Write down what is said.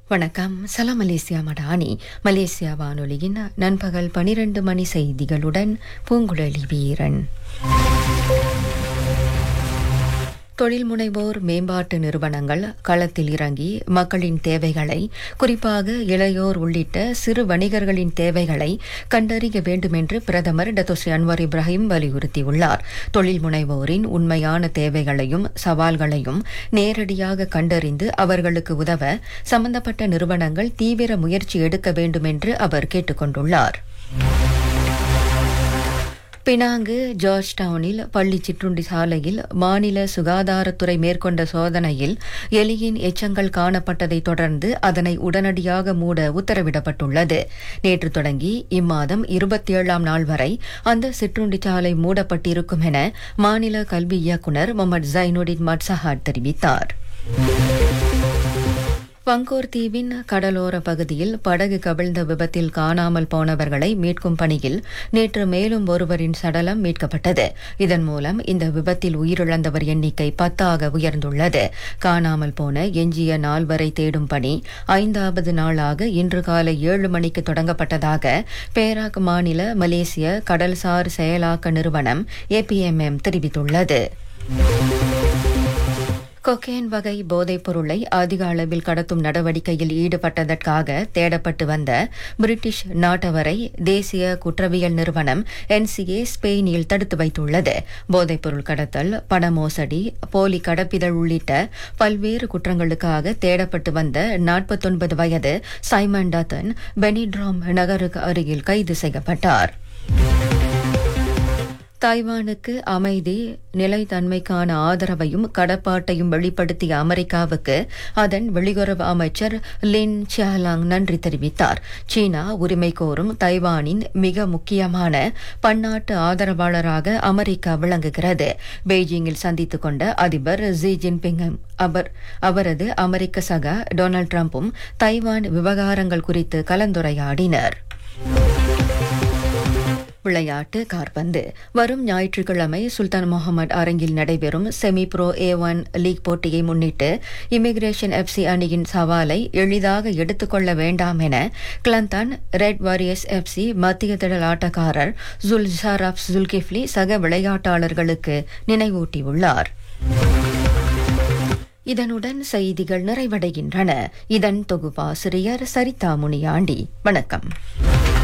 வணக்கம் சலாம் Malaysia Madani Malaysia வானொலியின் நண்பகல் பனிரெண்டு மணி செய்திகளுடன் பூங்குழலி வீரன் தொழில் முனைவோர் மேம்பாட்டு நிறுவனங்கள் களத்தில் இறங்கி மக்களின் தேவைகளை குறிப்பாக இளையோர் உள்ளிட்ட சிறு வணிகர்களின் தேவைகளை கண்டறிய வேண்டும் என்று பிரதமர் டத்தோஸ்ரீ அன்வர் இப்ராஹிம் வலியுறுத்தியுள்ளார் தொழில் முனைவோரின் உண்மையான தேவைகளையும் சவால்களையும் நேரடியாக கண்டறிந்து அவர்களுக்கு உதவ சம்பந்தப்பட்ட நிறுவனங்கள் தீவிர முயற்சி எடுக்க வேண்டும் என்று அவர் கேட்டுக் கொண்டுள்ளார் பினாங்கு ஜார்ஜ் டவுனில் பள்ளி சிற்றுண்டி சாலையில் மாநில சுகாதாரத்துறை மேற்கொண்ட சோதனையில் எலியின் எச்சங்கள் காணப்பட்டதைத் தொடர்ந்து அதனை உடனடியாக மூட உத்தரவிடப்பட்டுள்ளது நேற்று தொடங்கி இம்மாதம் இருபத்தி ஏழாம் நாள் வரை அந்த சிற்றுண்டி சாலை மூடப்பட்டிருக்கும் என மாநில கல்வி இயக்குநர் முகமது ஜைனுடின் மட்சஹாட் தெரிவித்தார் பங்கோர் தீவின் கடலோர பகுதியில் படகு கவிழ்ந்த விபத்தில் காணாமல் போனவர்களை மீட்கும் பணியில் நேற்று மேலும் ஒருவரின் சடலம் மீட்கப்பட்டது இதன் மூலம் இந்த விபத்தில் உயிரிழந்தவர் எண்ணிக்கை பத்தாக உயர்ந்துள்ளது காணாமல் போன எஞ்சிய நால்வரை தேடும் பணி ஐந்தாவது நாளாக இன்று காலை ஏழு மணிக்கு தொடங்கப்பட்டதாக பேராக் மாநில மலேசிய கடல்சார் செயலாக்க நிறுவனம் ஏபிஎம்எம் தெரிவித்துள்ளது கொக்கேன் வகை போதைப் பொருளை அதிக அளவில் கடத்தும் நடவடிக்கையில் ஈடுபட்டதற்காக தேடப்பட்டு வந்த பிரிட்டிஷ் நாட்டவரை தேசிய குற்றவியல் நிறுவனம் என்சிஏ ஸ்பெயினில் தடுத்து வைத்துள்ளது போதைப் பொருள் கடத்தல் பண மோசடி போலி கடப்பிதழ் உள்ளிட்ட பல்வேறு குற்றங்களுக்காக தேடப்பட்டு வந்த நாற்பத்தொன்பது வயது சைமன் டத்தன் பெனிட்ராம் நகருக்கு அருகில் கைது செய்யப்பட்டார் தாய்வானுக்கு அமைதி நிலைத்தன்மைக்கான ஆதரவையும் கடப்பாட்டையும் வெளிப்படுத்திய அமெரிக்காவுக்கு அதன் வெளியுறவு அமைச்சர் லின் சியாலாங் நன்றி தெரிவித்தார் சீனா உரிமை கோரும் தைவானின் மிக முக்கியமான பன்னாட்டு ஆதரவாளராக அமெரிக்கா விளங்குகிறது பெய்ஜிங்கில் சந்தித்துக் கொண்ட அதிபர் ஜி ஜின்பிங் அவர் அவரது அமெரிக்க சக டொனால்டு டிரம்பும் தைவான் விவகாரங்கள் குறித்து கலந்துரையாடினர் விளையாட்டு கார்பந்து வரும் ஞாயிற்றுக்கிழமை சுல்தான் முகமது அரங்கில் நடைபெறும் semi pro A one league போட்டியை முன்னிட்டு இமிகிரேஷன் எஃப்சி அணியின் சவாலை எளிதாக எடுத்துக்கொள்ள வேண்டாம் என கிளந்தான் ரெட் வாரியர்ஸ் எஃப்சி மத்திய திடல் ஆட்டக்காரர் ஜுல் ஷாராப் ஜுல்கிஃப்லி சக விளையாட்டாளர்களுக்கு நினைவூட்டியுள்ளார் இதனுடன் செய்திகள் நிறைவடைகின்றன இதன் தொகுப்பாசிரியர் சரிதா முனியாண்டி வணக்கம்